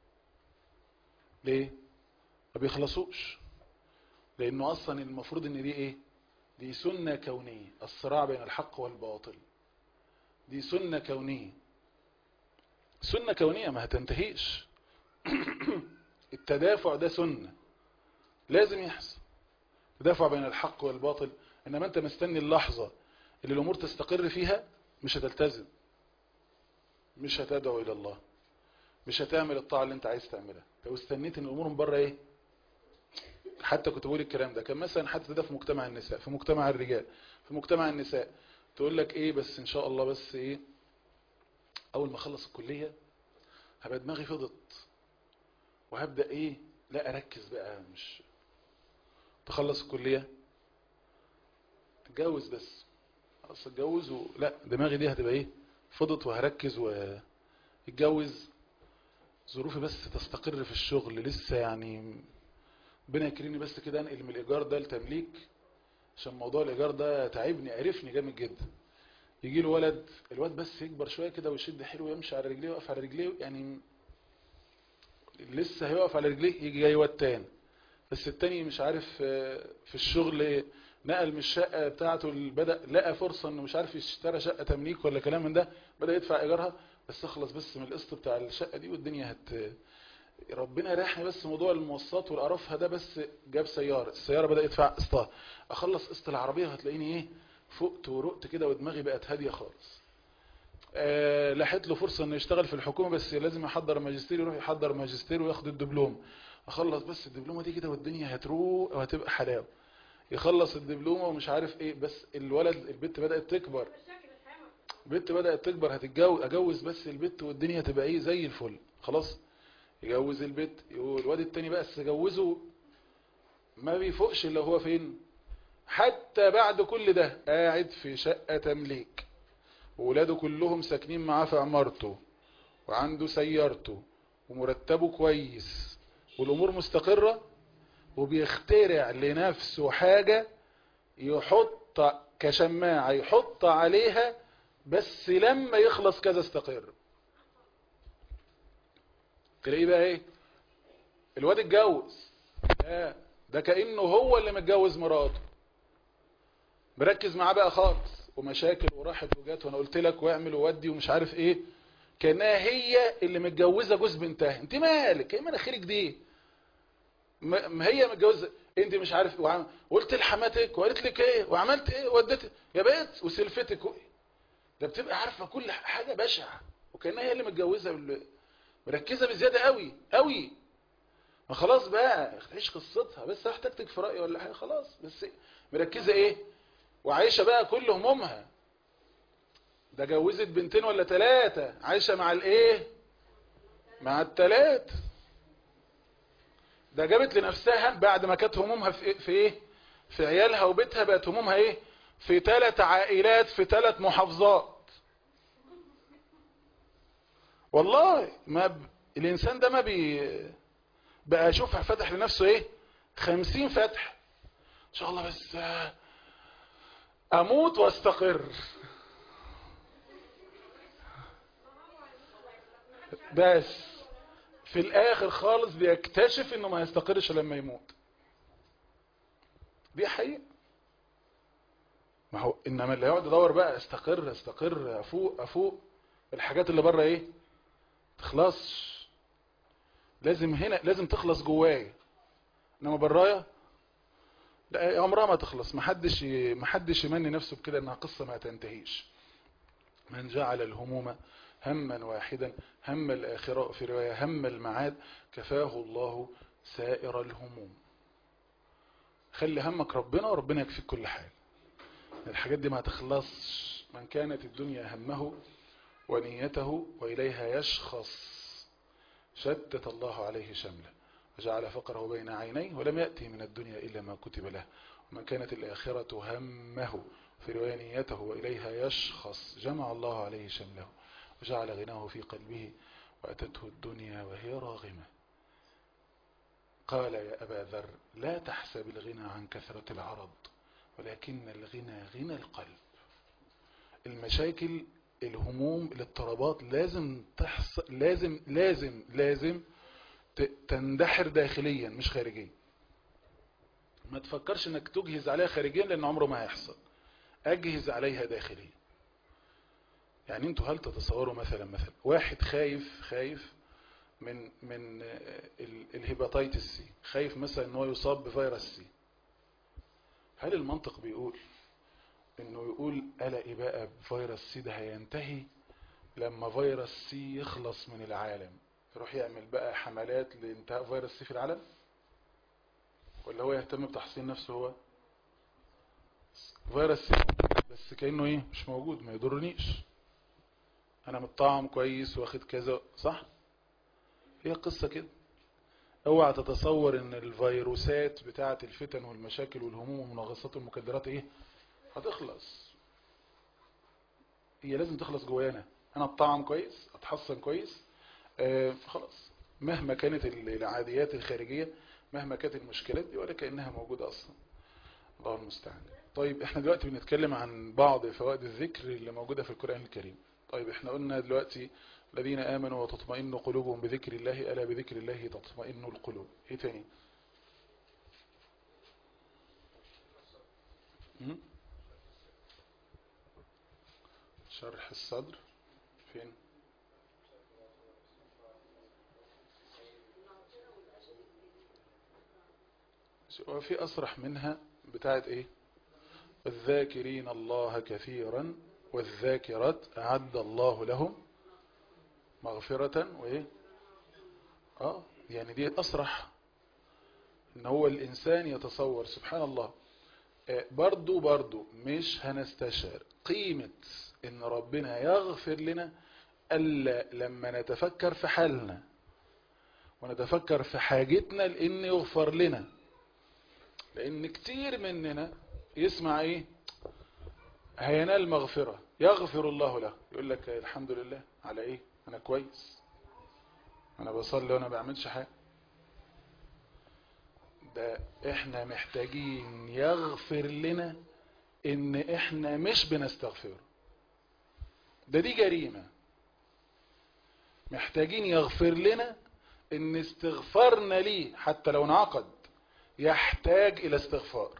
ليه ما بيخلصوش لانه اصلا المفروض ان دي ايه دي سنة كونية الصراع بين الحق والباطل دي سنة كونية سنة كونية ما هتنتهيش التدافع ده سنة لازم يحصل تدافع بين الحق والباطل انما انت مستني اللحظة اللي الامور تستقر فيها مش هتلتزم مش هتدعو الى الله مش هتعمل الطاعة اللي انت عايز تعملها لو استنيت ان الامور من بره ايه حتى كنت بقول الكلام ده كان مثلا حتى ده في مجتمع النساء في مجتمع الرجال في مجتمع النساء تقول لك ايه بس ان شاء الله بس ايه اول ما اخلص الكلية هبقى دماغي فضت وهبدأ ايه لا اركز بقى مش تخلص الكلية اتجوز بس خلاص اتجوز و... لا دماغي دي هتبقى ايه فضت وهركز واتجوز ظروفي بس تستقر في الشغل لسه يعني ربنا يكرمني بس كده انقل من الايجار ده لتمليك عشان موضوع الايجار ده تعبني عرفني جامد جدا يجي له ولد الواد بس يكبر شويه كده ويشد حيله ويمشي على رجليه ويقف على رجليه يعني لسه هيقف على رجليه يجي جاي واد تاني بس التاني مش عارف في الشغل نقل من الشقه بتاعته بدا لقى فرصه انه مش عارف يشتري شقه تمليك ولا كلام من ده بدا يدفع ايجارها بس اخلص بس من القسط بتاع الشقه دي والدنيا هت ربنا يريحني بس موضوع المواصلات والقرفها ده بس جاب سيارة السيارة بدأ يدفع قسطها اخلص قسط العربية هتلاقيني ايه فقت ورقت كده ودماغي بقت هادية خالص آه لحقت له فرصة انه يشتغل في الحكومة بس لازم يحضر ماجستير يروح يحضر ماجستير وياخد الدبلوم اخلص بس الدبلومة دي كده والدنيا هتروق وهتبقى حلاوة يخلص الدبلومة ومش عارف ايه بس الولد البنت بدأت تكبر البنت بدأت تكبر هتتجوز اجوز بس البنت والدنيا تبقى ايه زي الفل خلاص يجوز البيت يقول الواد التاني بقى جوزه ما بيفوقش الا هو فين حتى بعد كل ده قاعد في شقة تمليك وولاده كلهم ساكنين معاه في عمارته وعنده سيارته ومرتبه كويس والامور مستقرة وبيخترع لنفسه حاجة يحط كشماعة يحط عليها بس لما يخلص كذا استقر تلاقيه بقى ايه الواد اتجوز لا ده كأنه هو اللي متجوز مراته مركز معاه بقى خالص ومشاكل وراحت وجات وانا قلت لك واعمل وودي ومش عارف ايه كانها هي اللي متجوزه جوز بنتها انت مالك ايه مناخيرك دي ما هي متجوزه انت مش عارف وعم... قلت لحماتك وقالت لك ايه وعملت ايه وديت يا بيت وسلفتك و... ده بتبقى عارفه كل حاجه بشعه وكانها هي اللي متجوزه بال... مركزة بزيادة قوي قوي ما خلاص بقى تعيش قصتها بس احتاجتك في رأي ولا حاجة خلاص بس مركزة ايه وعايشة بقى كل همومها ده جوزت بنتين ولا ثلاثة عايشة مع الايه مع الثلاث ده جابت لنفسها بعد ما كانت همومها في ايه في ايه في عيالها وبيتها بقت همومها ايه في ثلاث عائلات في ثلاث محافظات والله ما ب... الانسان ده ما بي بقى اشوفها فتح لنفسه ايه خمسين فتح ان شاء الله بس اموت واستقر بس في الاخر خالص بيكتشف انه ما يستقرش لما يموت دي حقيقة ما هو انما اللي يقعد يدور بقى استقر استقر افوق افوق الحاجات اللي بره ايه تخلصش لازم هنا لازم تخلص جوايا انما برايا لا عمرها ما تخلص محدش محدش يمني نفسه بكده انها قصة ما تنتهيش من جعل الهموم هما واحدا هم الآخرة في رواية هم المعاد كفاه الله سائر الهموم خلي همك ربنا وربنا يكفيك كل حاجة الحاجات دي ما تخلصش من كانت الدنيا همه ونيته وإليها يشخص شتت الله عليه شمله وجعل فقره بين عينيه ولم يأتي من الدنيا إلا ما كتب له ومن كانت الآخرة همه في رواية نيته وإليها يشخص جمع الله عليه شمله وجعل غناه في قلبه وأتته الدنيا وهي راغمة قال يا أبا ذر لا تحسب الغنى عن كثرة العرض ولكن الغنى غنى القلب المشاكل الهموم الاضطرابات لازم تحصل لازم لازم لازم تندحر داخليا مش خارجيا ما تفكرش انك تجهز عليها خارجيا لان عمره ما هيحصل اجهز عليها داخليا يعني انتوا هل تتصوروا مثلا مثلا واحد خايف خايف من من الهيباتيتس سي خايف مثلا ان هو يصاب بفيروس سي هل المنطق بيقول انه يقول قلقي بقى بفيروس سي ده هينتهي لما فيروس سي يخلص من العالم يروح يعمل بقى حملات لانتهاء فيروس سي في العالم ولا هو يهتم بتحصين نفسه هو فيروس سي بس كأنه ايه مش موجود ما يضرنيش انا متطعم كويس واخد كذا صح هي قصة كده اوعى تتصور ان الفيروسات بتاعة الفتن والمشاكل والهموم والمنغصات والمكدرات ايه هتخلص هي لازم تخلص جوانا انا اتطعم كويس اتحصن كويس آه خلاص مهما كانت العاديات الخارجية مهما كانت المشكلات دي ولا كأنها موجودة اصلا الله المستعان طيب احنا دلوقتي بنتكلم عن بعض فوائد الذكر اللي موجودة في القرآن الكريم طيب احنا قلنا دلوقتي الذين آمنوا وتطمئن قلوبهم بذكر الله ألا بذكر الله تطمئن القلوب ايه تاني شرح الصدر فين وفي أصرح منها بتاعت ايه الذاكرين الله كثيرا والذاكرات أعد الله لهم مغفرة وإيه آه يعني دي أصرح إن هو الإنسان يتصور سبحان الله آه برضو برضو مش هنستشعر قيمة إن ربنا يغفر لنا ألا لما نتفكر في حالنا ونتفكر في حاجتنا لأن يغفر لنا لأن كتير مننا يسمع إيه هينال مغفرة يغفر الله له يقول لك الحمد لله على ايه انا كويس انا بصلي وانا بعملش حاجة ده احنا محتاجين يغفر لنا ان احنا مش بنستغفر ده دي جريمة محتاجين يغفر لنا ان استغفارنا ليه حتى لو انعقد يحتاج الى استغفار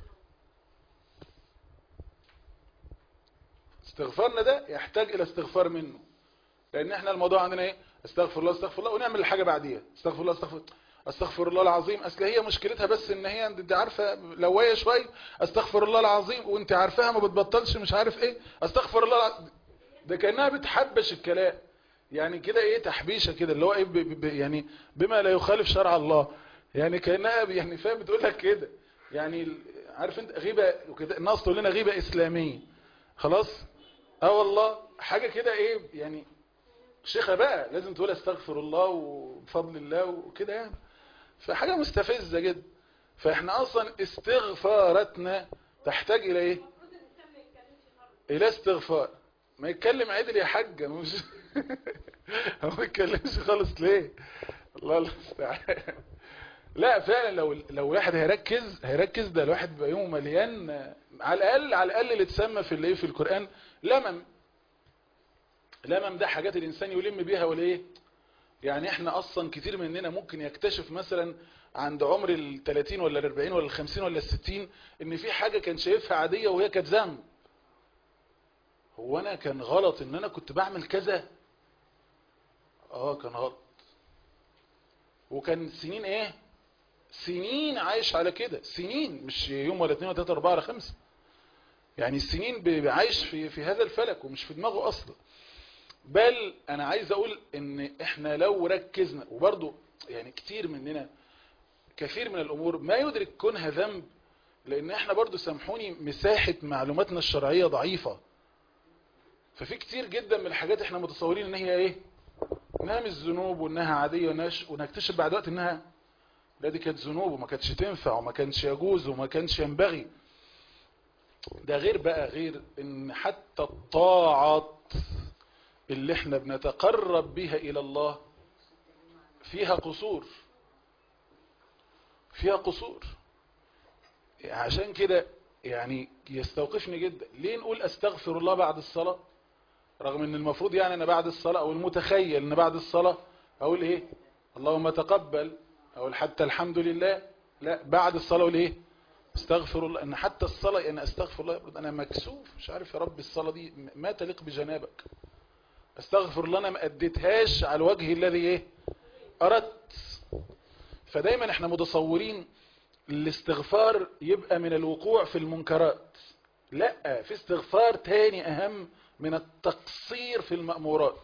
استغفارنا ده يحتاج الى استغفار منه لان احنا الموضوع عندنا ايه استغفر الله استغفر الله ونعمل الحاجه بعديها استغفر الله استغفر استغفر الله العظيم اصل هي مشكلتها بس ان هي انت عارفه لويه شويه استغفر الله العظيم وانت عارفاها ما بتبطلش مش عارف ايه استغفر الله العظيم. ده كانها بتحبش الكلام يعني كده ايه تحبيشه كده اللي هو ايه ب ب يعني بما لا يخالف شرع الله يعني كانها يعني فاهم بتقول لك كده يعني عارف انت غيبه وكده الناس تقول لنا غيبه اسلاميه خلاص اه والله حاجة كده ايه يعني شيخة بقى لازم تقول استغفر الله وبفضل الله وكده يعني فحاجة مستفزة جدا فاحنا اصلا استغفاراتنا تحتاج الى ايه الى استغفار ما يتكلم عدل يا حاجة مش هو ما يتكلمش خالص ليه الله المستعان لا فعلا لو لو الواحد هيركز هيركز ده الواحد بيبقى يومه مليان على الاقل على الاقل اللي اتسمى في الايه في القران لمم لمم ده حاجات الانسان يلم بيها ولا ايه يعني احنا اصلا كتير مننا ممكن يكتشف مثلا عند عمر ال 30 ولا ال 40 ولا ال 50 ولا ال 60 ان في حاجه كان شايفها عاديه وهي كانت ذنب هو انا كان غلط ان انا كنت بعمل كذا اه كان غلط وكان سنين ايه سنين عايش على كده سنين مش يوم ولا اتنين ولا تلاته اربعه ولا خمسه يعني السنين ب- عايش في في هذا الفلك ومش في دماغه اصلا بل انا عايز اقول ان احنا لو ركزنا وبرضو يعني كتير مننا كثير من الامور ما يدرك كونها ذنب لان احنا برضو سامحوني مساحة معلوماتنا الشرعية ضعيفة ففي كتير جدا من الحاجات احنا متصورين ان هي ايه انها مش ذنوب وانها عادية ونش ونكتشف بعد وقت انها لا دي كانت ذنوب وما كانتش تنفع وما كانش يجوز وما كانش ينبغي ده غير بقى غير ان حتى الطاعات اللي احنا بنتقرب بها الى الله فيها قصور فيها قصور عشان كده يعني يستوقفني جدا ليه نقول استغفر الله بعد الصلاة رغم ان المفروض يعني انا بعد الصلاة او المتخيل ان بعد الصلاة اقول ايه اللهم تقبل اقول حتى الحمد لله لا بعد الصلاة اقول ايه استغفر الله ان حتى الصلاة انا استغفر الله انا مكسوف مش عارف يا رب الصلاة دي ما تليق بجنابك استغفر الله انا ما اديتهاش على الوجه الذي ايه اردت فدايما احنا متصورين الاستغفار يبقى من الوقوع في المنكرات لا في استغفار تاني اهم من التقصير في المأمورات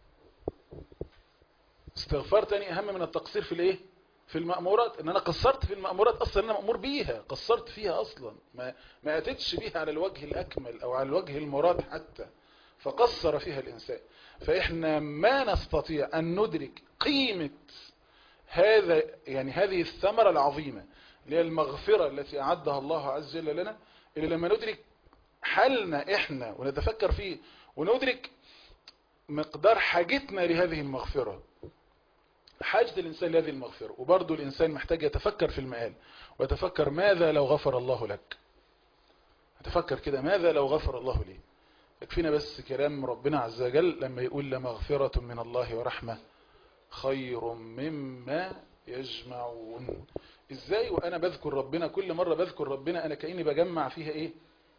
استغفار تاني اهم من التقصير في الايه في المأمورات ان انا قصرت في المأمورات اصلا انا مأمور بيها قصرت فيها اصلا ما, ما اتتش بيها على الوجه الاكمل او على الوجه المراد حتى فقصر فيها الانسان فاحنا ما نستطيع ان ندرك قيمة هذا يعني هذه الثمرة العظيمة اللي هي المغفرة التي أعدها الله عز وجل لنا اللي لما ندرك حالنا إحنا ونتفكر فيه وندرك مقدار حاجتنا لهذه المغفرة حاجة الإنسان لهذه المغفرة وبرضه الإنسان محتاج يتفكر في المآل ويتفكر ماذا لو غفر الله لك يتفكر كده ماذا لو غفر الله لي يكفينا بس كلام ربنا عز وجل لما يقول لمغفرة من الله ورحمة خير مما يجمعون ازاي وانا بذكر ربنا كل مرة بذكر ربنا انا كأني بجمع فيها ايه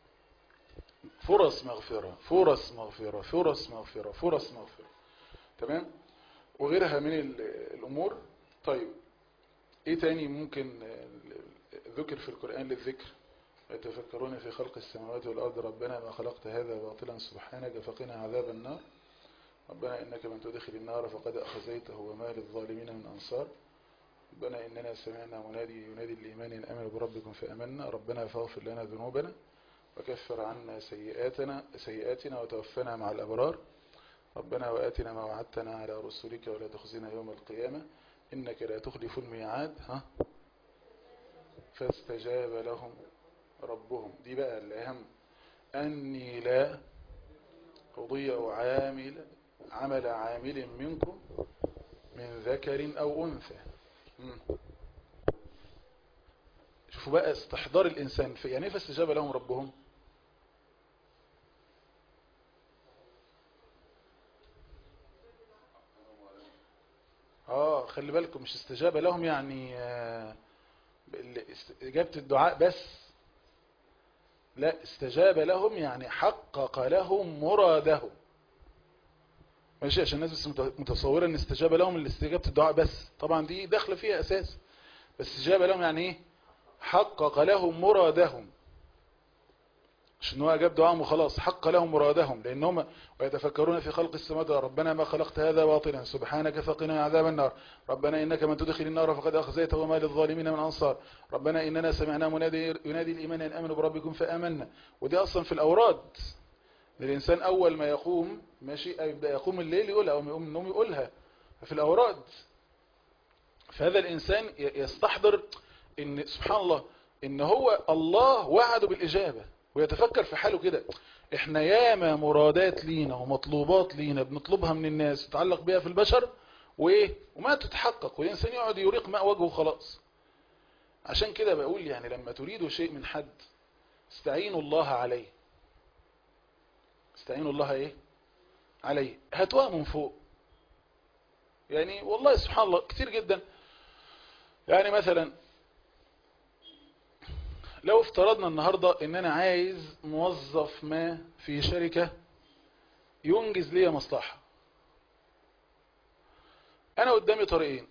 فرص مغفرة فرص مغفرة فرص مغفرة فرص مغفرة تمام وغيرها من الامور طيب ايه تاني ممكن ذكر في القرآن للذكر يتفكرون في خلق السماوات والأرض ربنا ما خلقت هذا باطلا سبحانك فقنا عذاب النار ربنا إنك من تدخل النار فقد أخزيته وما للظالمين من أنصار ربنا إننا سمعنا منادي ينادي الإيمان إن أمنوا بربكم فأمنا ربنا فاغفر لنا ذنوبنا وكفر عنا سيئاتنا سيئاتنا وتوفنا مع الأبرار ربنا وآتنا ما وعدتنا على رسلك ولا تخزنا يوم القيامة إنك لا تخلف الميعاد ها فاستجاب لهم ربهم دي بقى الأهم أني لا أضيع عامل عمل عامل منكم من ذكر أو أنثى شوفوا بقى استحضار الإنسان في يعني فاستجاب لهم ربهم اه خلي بالكم مش استجاب لهم يعني آه إجابة الدعاء بس لا استجاب لهم يعني حقق لهم مرادهم ماشي عشان الناس بس متصورة ان استجاب لهم اللي استجابة الدعاء بس طبعا دي داخله فيها اساس بس استجاب لهم يعني ايه حقق لهم مرادهم مش ان هو اجاب دعاهم وخلاص حق لهم مرادهم لان هم ويتفكرون في خلق السماوات ربنا ما خلقت هذا باطلا سبحانك فقنا عذاب النار ربنا انك من تدخل النار فقد اخزيته وما للظالمين من انصار ربنا اننا سمعنا منادي ينادي الايمان ان امنوا بربكم فامنا ودي اصلا في الاوراد الانسان اول ما يقوم ماشي يبدا يقوم الليل يقولها او يقوم النوم يقولها في الاوراد فهذا الانسان يستحضر ان سبحان الله ان هو الله وعده بالاجابه ويتفكر في حاله كده احنا ياما مرادات لينا ومطلوبات لينا بنطلبها من الناس تتعلق بها في البشر وايه وما تتحقق والانسان يقعد يريق ماء وجهه خلاص عشان كده بقول يعني لما تريدوا شيء من حد استعينوا الله عليه استعينوا الله ايه عليه هاتوها من فوق يعني والله سبحان الله كتير جدا يعني مثلا لو افترضنا النهاردة ان انا عايز موظف ما في شركة ينجز لي مصلحة انا قدامي طريقين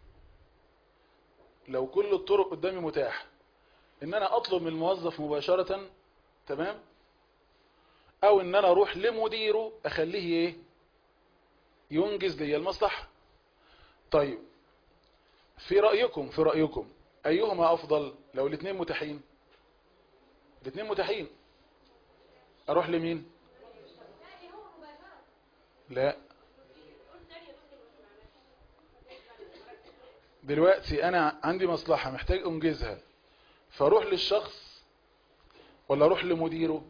لو كل الطرق قدامي متاحة ان انا اطلب من الموظف مباشرة تمام او ان انا اروح لمديره اخليه ايه ينجز لي المصلحة طيب في رأيكم في رأيكم ايهما افضل لو الاثنين متاحين الاثنين متاحين اروح لمين لا دلوقتي انا عندي مصلحة محتاج انجزها فاروح للشخص ولا اروح لمديره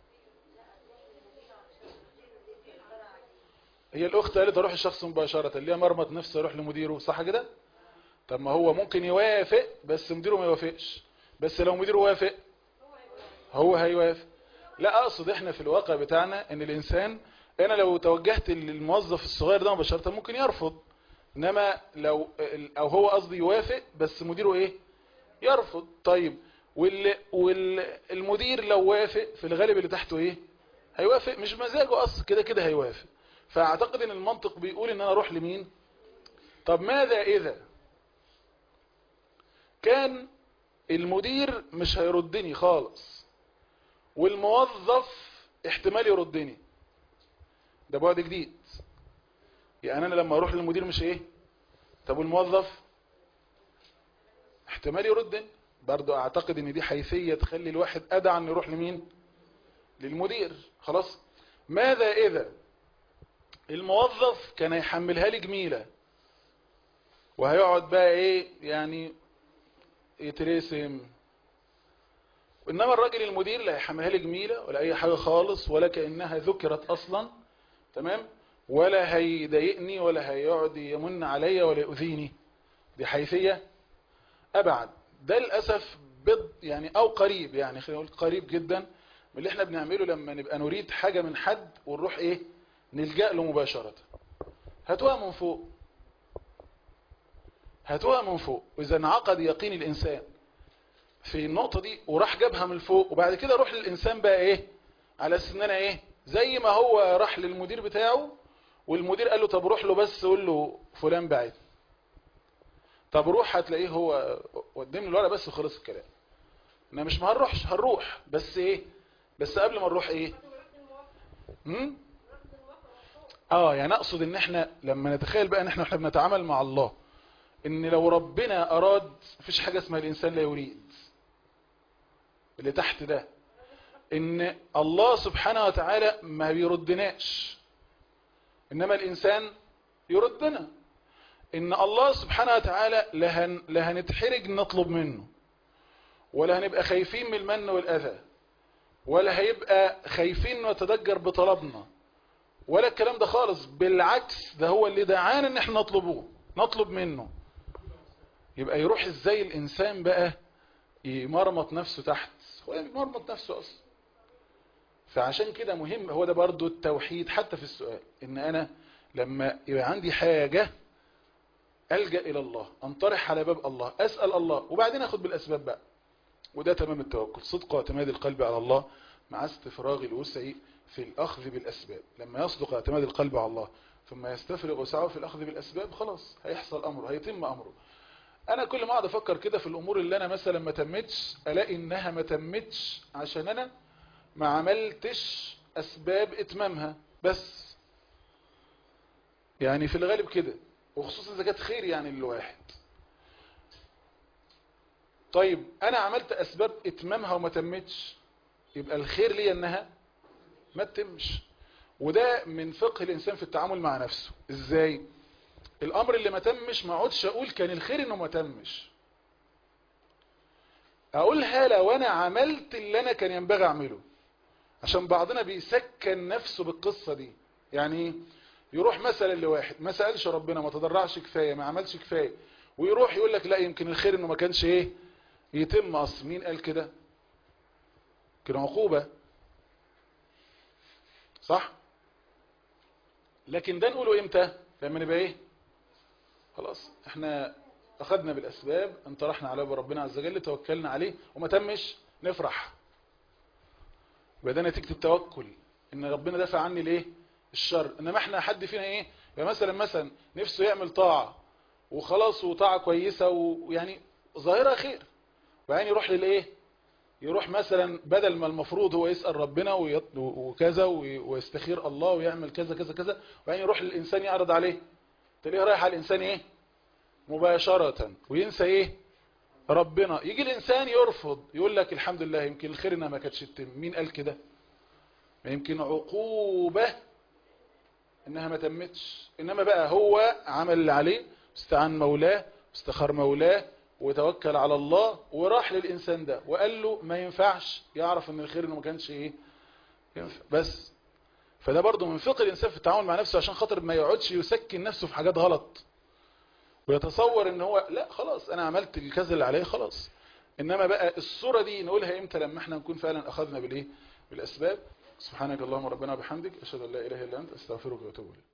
هي الاخت قالت اروح الشخص مباشرة اللي هي مرمط نفسه اروح لمديره صح كده طب ما هو ممكن يوافق بس مديره ما يوافقش بس لو مديره وافق هو هيوافق لا اقصد احنا في الواقع بتاعنا ان الانسان انا لو توجهت للموظف الصغير ده مباشرة ممكن يرفض انما لو او هو قصدي يوافق بس مديره ايه يرفض طيب وال والمدير لو وافق في الغالب اللي تحته ايه هيوافق مش مزاجه اصلا كده كده هيوافق فاعتقد ان المنطق بيقول ان انا اروح لمين طب ماذا اذا كان المدير مش هيردني خالص والموظف احتمال يردني ده بعد جديد يعني انا لما اروح للمدير مش ايه طب والموظف احتمال يردني برضو اعتقد ان دي حيثية تخلي الواحد ادعى ان يروح لمين للمدير خلاص ماذا اذا الموظف كان يحملها لي جميلة وهيقعد بقى ايه يعني يترسم انما الراجل المدير لا يحملها لي جميلة ولا اي حاجة خالص ولا كأنها ذكرت اصلا تمام ولا هيضايقني ولا هيقعد يمن عليا ولا يؤذيني دي حيثية ابعد ده للأسف بض يعني او قريب يعني خلينا نقول قريب جدا من اللي احنا بنعمله لما نبقى نريد حاجة من حد ونروح ايه نلجأ له مباشرة هاتوها من فوق هاتوها من فوق واذا انعقد يقين الانسان في النقطة دي وراح جابها من فوق وبعد كده روح للإنسان بقى إيه على أساس إن أنا إيه زي ما هو راح للمدير بتاعه والمدير قال له طب روح له بس قول له فلان بعت طب روح هتلاقيه هو قدم له الورقة بس وخلص الكلام انا مش ما هنروحش هنروح بس ايه بس قبل ما نروح ايه هم؟ اه يعني اقصد ان احنا لما نتخيل بقى ان احنا احنا بنتعامل مع الله ان لو ربنا اراد مفيش حاجة اسمها الانسان لا يريد اللي تحت ده ان الله سبحانه وتعالى ما بيردناش انما الانسان يردنا ان الله سبحانه وتعالى لهن لهنتحرج نطلب منه ولا هنبقى خايفين من المن والاذى ولا هيبقى خايفين نتدجر بطلبنا ولا الكلام ده خالص بالعكس ده هو اللي دعانا ان احنا نطلبوه نطلب منه يبقى يروح ازاي الانسان بقى يمرمط نفسه تحت هو يمرمط نفسه اصلا فعشان كده مهم هو ده برضو التوحيد حتى في السؤال ان انا لما يبقى عندي حاجة ألجأ إلى الله أنطرح على باب الله أسأل الله وبعدين أخذ بالأسباب بقى وده تمام التوكل صدق واعتماد القلب على الله مع استفراغ الوسع في الأخذ بالأسباب لما يصدق اعتماد القلب على الله ثم يستفرغ وسعه في الأخذ بالأسباب خلاص هيحصل أمره هيتم أمره أنا كل ما أقعد أفكر كده في الأمور اللي أنا مثلا ما تمتش ألاقي إنها ما تمتش عشان أنا ما عملتش أسباب إتمامها بس يعني في الغالب كده وخصوصا إذا كانت خير يعني للواحد طيب أنا عملت أسباب إتمامها وما تمتش يبقى الخير لي أنها ما تتمش وده من فقه الإنسان في التعامل مع نفسه إزاي الأمر اللي ما تمش ما اقعدش أقول كان الخير إنه ما تمش أقولها لو أنا عملت اللي أنا كان ينبغي أعمله عشان بعضنا بيسكن نفسه بالقصة دي يعني يروح مثلا لواحد ما سألش ربنا ما تضرعش كفاية ما عملش كفاية ويروح يقول لك لا يمكن الخير انه ما كانش ايه يتم اصل مين قال كده كان عقوبة صح لكن ده نقوله امتى لما نبقى ايه خلاص احنا اخذنا بالاسباب انطرحنا على ربنا عز وجل توكلنا عليه وما تمش نفرح يبقى ده نتيجة التوكل ان ربنا دافع عني ليه الشر انما احنا حد فينا ايه يعني مثلا مثلا نفسه يعمل طاعة وخلاص وطاعة كويسة ويعني ظاهرها خير وبعدين يروح للايه يروح مثلا بدل ما المفروض هو يسأل ربنا ويط- وكذا وي- ويستخير الله ويعمل كذا كذا كذا وبعدين يروح للإنسان يعرض عليه تلاقيه رايح على الإنسان ايه مباشرة وينسى ايه ربنا يجي الإنسان يرفض يقول لك الحمد لله يمكن الخير انها ما كانتش تتم مين قال كده ما يمكن عقوبة انها ما تمتش انما بقى هو عمل اللي عليه استعان مولاه استخار مولاه وتوكل على الله وراح للإنسان ده وقال له ما ينفعش يعرف ان الخير انه ما كانش ايه ينفع بس فده برضه من فقه الإنسان في التعامل مع نفسه عشان خاطر ما يقعدش يسكن نفسه في حاجات غلط ويتصور ان هو لا خلاص انا عملت الكذا اللي عليه خلاص انما بقى الصورة دي نقولها امتى لما احنا نكون فعلا اخذنا بالايه بالاسباب سبحانك اللهم ربنا وبحمدك اشهد ان لا اله الا انت استغفرك واتوب اليك